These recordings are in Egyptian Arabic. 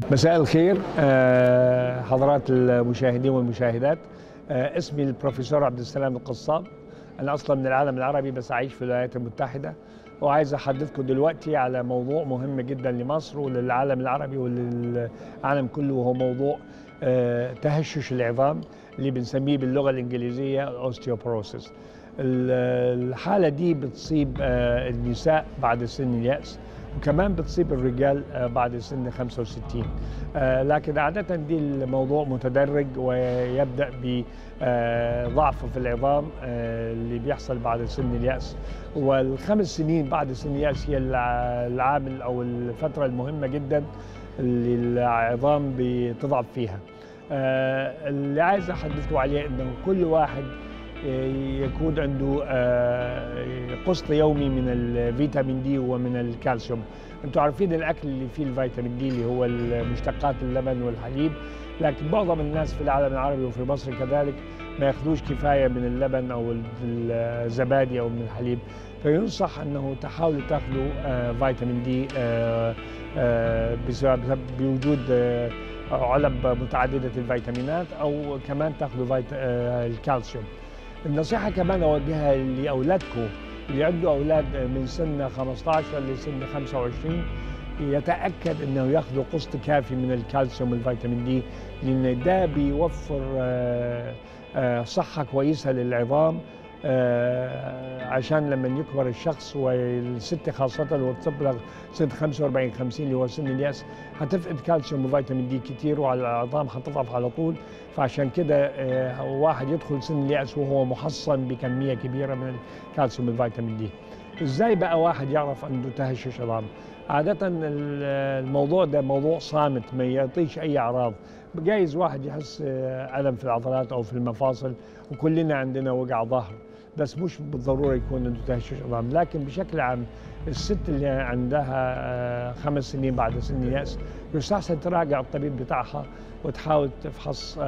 مساء الخير آه، حضرات المشاهدين والمشاهدات آه، اسمي البروفيسور عبد السلام القصاب انا اصلا من العالم العربي بس اعيش في الولايات المتحده وعايز احدثكم دلوقتي على موضوع مهم جدا لمصر وللعالم العربي وللعالم كله وهو موضوع آه، تهشش العظام اللي بنسميه باللغه الانجليزيه الاوستيوبروسيس الحاله دي بتصيب النساء بعد سن الياس وكمان بتصيب الرجال بعد سن 65 لكن عادة دي الموضوع متدرج ويبدأ بضعف في العظام اللي بيحصل بعد سن اليأس والخمس سنين بعد سن اليأس هي العامل أو الفترة المهمة جدا اللي العظام بتضعف فيها اللي عايز أحدثكم عليه أنه كل واحد يكون عنده قسط يومي من الفيتامين دي ومن الكالسيوم انتم عارفين الاكل اللي فيه الفيتامين دي اللي هو مشتقات اللبن والحليب لكن معظم الناس في العالم العربي وفي مصر كذلك ما ياخذوش كفايه من اللبن او الزبادي او من الحليب فينصح انه تحاولوا تاخذوا فيتامين دي بسبب بوجود علب متعدده الفيتامينات او كمان تاخذوا الكالسيوم النصيحة كمان أوجهها لأولادكم اللي عنده أولاد من سن 15 لسن 25 يتأكد أنه ياخذوا قسط كافي من الكالسيوم والفيتامين دي لأن ده بيوفر صحة كويسة للعظام عشان لما يكبر الشخص والست خاصة وتبلغ سن 45 50 اللي هو سن اليأس هتفقد كالسيوم وفيتامين دي كتير وعلى العظام هتضعف على طول فعشان كده واحد يدخل سن اليأس وهو محصن بكمية كبيرة من الكالسيوم والفيتامين دي ازاي بقى واحد يعرف عنده تهشش عظام عادة الموضوع ده موضوع صامت ما يعطيش أي أعراض جايز واحد يحس ألم في العضلات أو في المفاصل وكلنا عندنا وجع ظهر بس مش بالضروره يكون عنده تهشش عظام لكن بشكل عام الست اللي عندها خمس سنين بعد سن الياس يستحسن تراجع الطبيب بتاعها وتحاول تفحص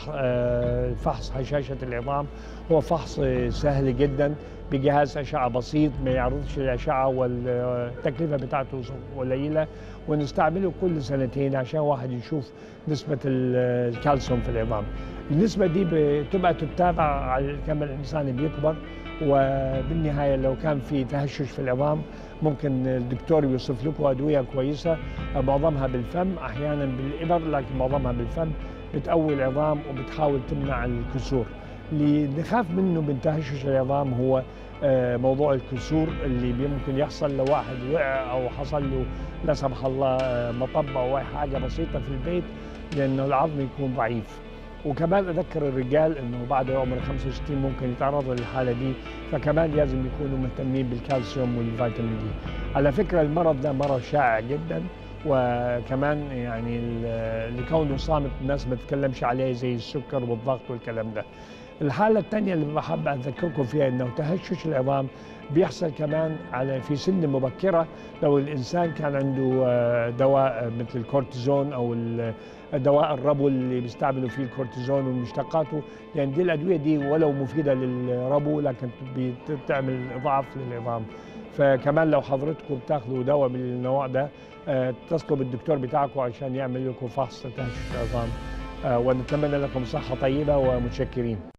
فحص هشاشه العظام هو فحص سهل جدا بجهاز اشعه بسيط ما يعرضش الاشعه والتكلفه بتاعته قليله ونستعمله كل سنتين عشان واحد يشوف نسبه الكالسيوم في العظام النسبه دي بتبقى تتابع كما الانسان بيكبر وبالنهايه لو كان في تهشش في العظام ممكن الدكتور يوصف لكم ادويه كويسه معظمها بالفم احيانا بالابر لكن معظمها بالفم بتقوي العظام وبتحاول تمنع الكسور اللي نخاف منه من تهشش العظام هو موضوع الكسور اللي ممكن يحصل لو واحد وقع او حصل له لا سمح الله مطب او حاجه بسيطه في البيت لانه العظم يكون ضعيف وكمان اذكر الرجال انه بعد عمر 65 ممكن يتعرضوا للحاله دي فكمان لازم يكونوا مهتمين بالكالسيوم والفيتامين دي على فكره المرض ده مرض شائع جدا وكمان يعني لكونه صامت الناس ما تتكلمش عليه زي السكر والضغط والكلام ده الحالة الثانية اللي بحب أذكركم فيها أنه تهشش العظام بيحصل كمان على في سن مبكرة لو الإنسان كان عنده دواء مثل الكورتيزون أو دواء الربو اللي بيستعملوا فيه الكورتيزون ومشتقاته يعني دي الأدوية دي ولو مفيدة للربو لكن بتعمل ضعف للعظام فكمان لو حضرتكم بتاخذوا دواء من النوع ده اتصلوا بالدكتور بتاعكم عشان يعمل لكم فحص تهشش العظام ونتمنى لكم صحة طيبة ومتشكرين